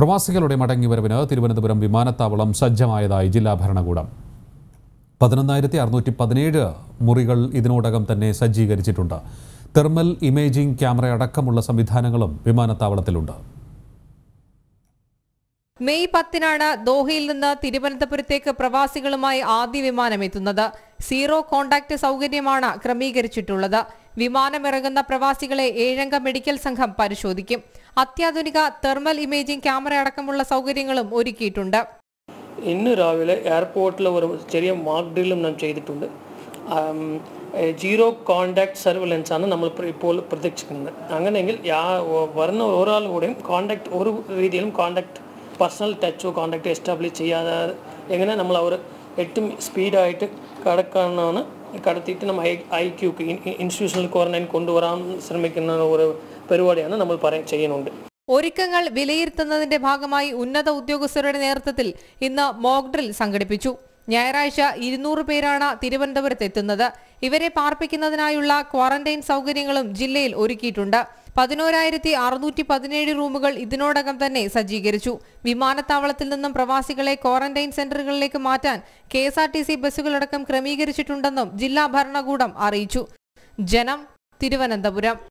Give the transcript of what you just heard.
പ്രവാസികളുടെ മടങ്ങിവരവിന് തിരുവനന്തപുരം വിമാനത്താവളം സജ്ജമായതായി ജില്ലാ ഭരണകൂടം പതിനൊന്നായിരത്തി അറുന്നൂറ്റി പതിനേഴ് മുറികൾ ഇതിനോടകം തന്നെ സജ്ജീകരിച്ചിട്ടുണ്ട് തെർമൽ ഇമേജിംഗ് ക്യാമറ അടക്കമുള്ള സംവിധാനങ്ങളും വിമാനത്താവളത്തിലുണ്ട് മെയ് പത്തിനാണ് ദോഹയിൽ നിന്ന് തിരുവനന്തപുരത്തേക്ക് പ്രവാസികളുമായി ആദ്യ വിമാനം എത്തുന്നത് സീറോ കോണ്ടാക്ട് സൗകര്യമാണ് ക്രമീകരിച്ചിട്ടുള്ളത് വിമാനമിറങ്ങുന്ന പ്രവാസികളെ ഏഴംഗ മെഡിക്കൽ സംഘം പരിശോധിക്കും അത്യാധുനിക തെർമൽ ഇമേജിംഗ് ക്യാമറ അടക്കമുള്ള സൗകര്യങ്ങളും ഒരുക്കിയിട്ടുണ്ട് ഇന്ന് രാവിലെ എയർപോർട്ടിൽ ഒരു ചെറിയ മാർക്ക് ഡ്രില്ലും നാം ചെയ്തിട്ടുണ്ട് ആം, ഏ, ജീറോ കോണ്ടാക്ട് സർവലൻസ് ആണ് നമ്മൾ പ്ര- ഇപ്പോൾ പ്രതീക്ഷിക്കുന്നത് അങ്ങനെയെങ്കിൽ യാ ഒ- വരുന്ന ഒരാളുകൂടെയും കോണ്ടാക്ട് ഒരു രീതിയിലും കോണ്ടാക്ട് പേഴ്സണൽ ടച്ചോ കോണ്ടാക്ട് എസ്റ്റാബ്ലിഷ് ചെയ്യാതെ എങ്ങനെ നമ്മൾ അവർ ഏറ്റവും സ്പീഡായിട്ട് കടക്കാനാണ് കടത്തിയിട്ട് നമ്മൾ I I quick institutional quarantine കൊണ്ടുവരാൻ ശ്രമിക്കുന്ന ഒരു പരിപാടിയാണ് നമ്മൾ പറയാൻ ചെയ്യുന്നുണ്ട് ഒരുക്കങ്ങൾ വിലയിരുത്തുന്നതിന്റെ ഭാഗമായി ഉന്നത ഉദ്യോഗസ്ഥരുടെ നേതൃത്വത്തിൽ ഇന്ന് മോക്ക് ഡ്രിൽ സംഘടിപ്പിച്ചു ഞായറാഴ്ച ഇരുന്നൂറ് പേരാണ് തിരുവനന്തപുരത്ത് എത്തുന്നത് ഇവരെ പാർപ്പിക്കുന്നതിനായുള്ള ക്വാറന്റൈൻ സൗകര്യങ്ങളും ജില്ലയിൽ ഒരുക്കിയിട്ടുണ്ട് പതിനോരായിരത്തി അറുന്നൂറ്റി പതിനേഴ് റൂമുകൾ ഇതിനോടകം തന്നെ സജ്ജീകരിച്ചു വിമാനത്താവളത്തിൽ നിന്നും പ്രവാസികളെ ക്വാറന്റൈൻ സെന്ററുകളിലേക്ക് മാറ്റാൻ K S R T C ബസ്സുകളടക്കം ക്രമീകരിച്ചിട്ടുണ്ടെന്നും ജില്ലാ ഭരണകൂടം അറിയിച്ചു ജനം തിരുവനന്തപുരം